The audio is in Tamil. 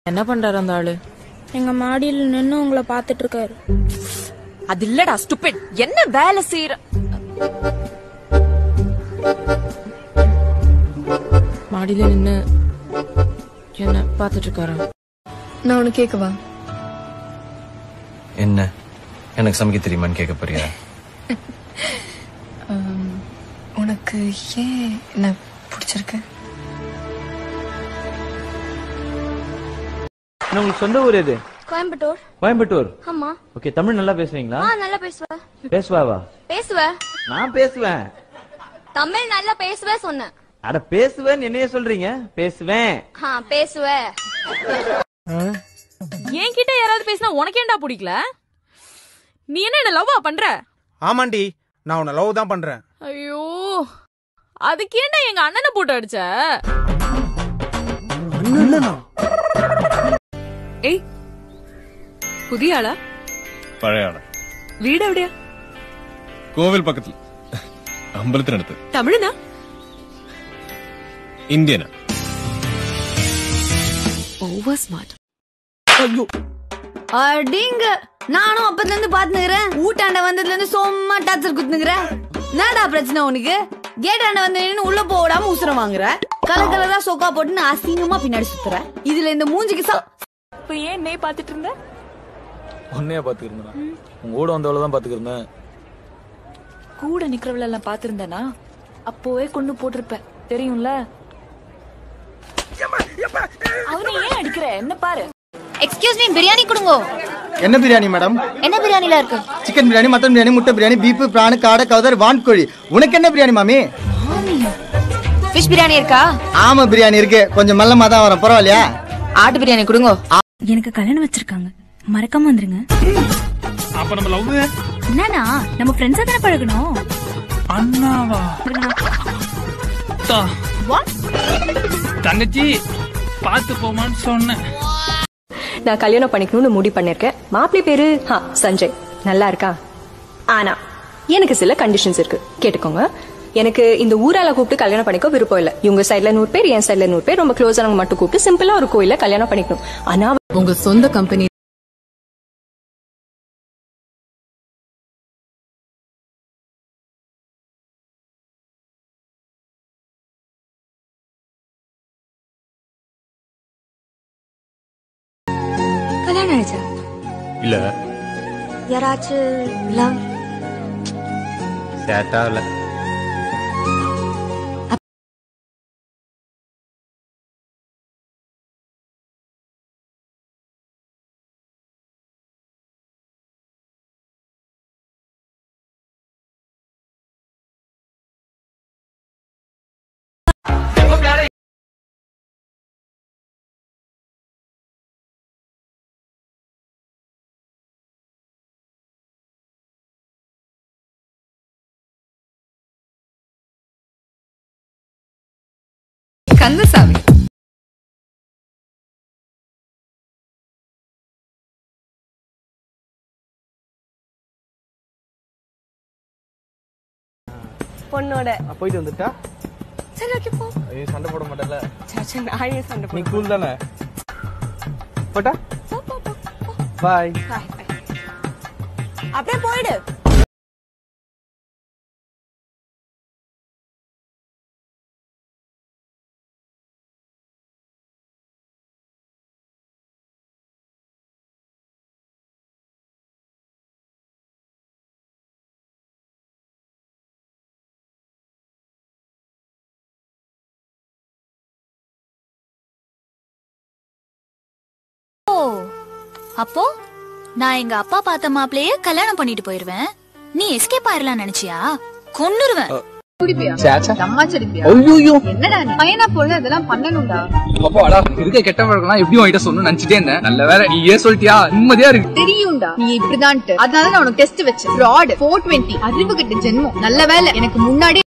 என்ன பண்றாரு அந்த ஆளு எங்க மாடியில் நின்னு உங்களை பாத்துட்டு இருக்காரு அது இல்லடா ஸ்டூபிட் என்ன வேலை செய்யற மாடியில நின்னு என்ன பாத்துட்டு இருக்காரா நான் உனக்கு கேட்கவா என்ன எனக்கு சமைக்க தெரியுமான்னு கேட்க போறியா உனக்கு ஏன் என்ன பிடிச்சிருக்கு அண்ணா, உங்களுக்கு சொந்த ஊர் எது கோயம்புத்தூர் கோயம்புத்தூர் ஆமா ஓகே தமிழ் நல்லா பேசுவீங்களா ஆ நல்லா பேசுவ பேசுவாவா பேசுவ நான் பேசுவேன் தமிழ் நல்லா பேசுவ சொன்னேன் அட பேசுவேன் என்னைய சொல்றீங்க பேசுவேன் ஆ பேசுவ என்கிட்ட யாராவது பேசினா உனக்கு ஏன்டா பிடிக்கல நீ என்ன என்ன லவ்வா பண்ற ஆமாண்டி நான் உன்னை லவ் தான் பண்றேன் ஐயோ அதுக்கு ஏன்டா எங்க அண்ணனை போட்டு அடிச்ச ஏய் புதிய ஆளா പഴയ ആള് வீடு எവിടെയാ കോവിൽ പക്കത്തിൽ അമ്പലത്തിനടുത്ത് தமிழ்னா ഇന്ത്യനാ ஓவர் ஸ்மார்ட் அடிங்க நானும் அப்பத்துல இருந்து பாத்துனுக்குறேன் ஊட்டாண்ட வந்ததுல இருந்து சும்மா டாச்சர் குத்துனுக்குறேன் என்னடா பிரச்சனை உனக்கு கேட்டாண்ட வந்து நின்னு உள்ள போடாம உசுரம் வாங்குற கலர் கலரா சொக்கா போட்டுன்னு அசிங்கமா பின்னாடி சுத்துற இதுல இந்த மூஞ்சிக்கு சா இப்ப ஏன் நே பாத்துட்டு இருந்த உன்னைய பாத்துக்கிறேன் உங்க கூட வந்தவள தான் பாத்துக்கிறேன் கூட நிக்கிறவள எல்லாம் பாத்திருந்தனா அப்போவே கொண்டு போட்டிருப்பேன் தெரியும்ல அவனை ஏன் அடிக்கிற என்ன பாரு எக்ஸ்கியூஸ் மீ பிரியாணி கொடுங்க என்ன பிரியாணி மேடம் என்ன பிரியாணில இருக்கு சிக்கன் பிரியாணி மட்டன் பிரியாணி முட்டை பிரியாணி பீஃப் பிரான் காடை கவுதர் வான்கோழி உனக்கு என்ன பிரியாணி மாமி ஃபிஷ் பிரியாணி இருக்கா ஆமா பிரியாணி இருக்கு கொஞ்சம் மெல்லமா தான் வரும் பரவாயில்லையா ஆட்டு பிரியாணி கொடுங்க எனக்கு கல்யாணம் வச்சிருக்காங்க மறக்காம வந்துருங்க அப்ப நம்ம லவ் என்னன்னா நம்ம ஃப்ரெண்ட்ஸா தானே பழகணும் அண்ணாவா தங்கச்சி பாத்து போமான்னு சொன்னேன் நான் கல்யாணம் பண்ணிக்கணும்னு முடிவு பண்ணிருக்கேன் மாப்பிள்ளை பேரு ஹா சஞ்சய் நல்லா இருக்கா ஆனா எனக்கு சில கண்டிஷன்ஸ் இருக்கு கேட்டுக்கோங்க எனக்கு இந்த ஊரால கூப்பிட்டு கல்யாணம் பண்ணிக்க விருப்பம் இல்ல இவங்க சைடுல நூறு பேர் என் சைடுல நூறு பேர் ரொம்ப க்ளோஸ் ஆனவங்க மட்டும் கூப்பிட்டு சிம்பிளா ஒரு கோயில கல்யாணம் பண்ணிக்கணும் ஆனா உங்க சொந்த கம்பெனி கல்யாணம் ஆயிடுச்சா இல்ல யாராச்சும் லவ் சேட்டா இல்ல கந்தசாமி பொண்ணோட போயிட்டு வந்துட்டா சரி ஓகே போ ஐயோ சண்டை போட மாட்டேன்ல சரி நானே சண்டை நீ கூல் தானே போட்டா பாய் அப்படியே போயிடு ஓ அப்போ நான் எங்க அப்பா பார்த்த மாப்பிளையே கல்யாணம் பண்ணிட்டு போயிருவேன் நீ எஸ்கேப் ஆயிரலாம் நினைச்சியா கொன்னுருவேன் என்னடா பையனா பொண்ணு இதெல்லாம் பண்ணணும்டா அப்பாடா இருக்க கெட்ட பழக்கம்லாம் எப்படி உன்கிட்ட சொல்லணும்னு நினைச்சிட்டே இருந்தேன் நல்ல வேலை நீ ஏன் சொல்லிட்டியா நிம்மதியா இருக்கு தெரியும்டா நீ இப்படிதான்ட்டு அதனால நான் உனக்கு டெஸ்ட் வச்சேன் ஃப்ராட் ஃபோர் டுவெண்ட்டி அறிவு கிட்ட ஜென்மம் நல்ல வேலை எனக்கு முன்னாடி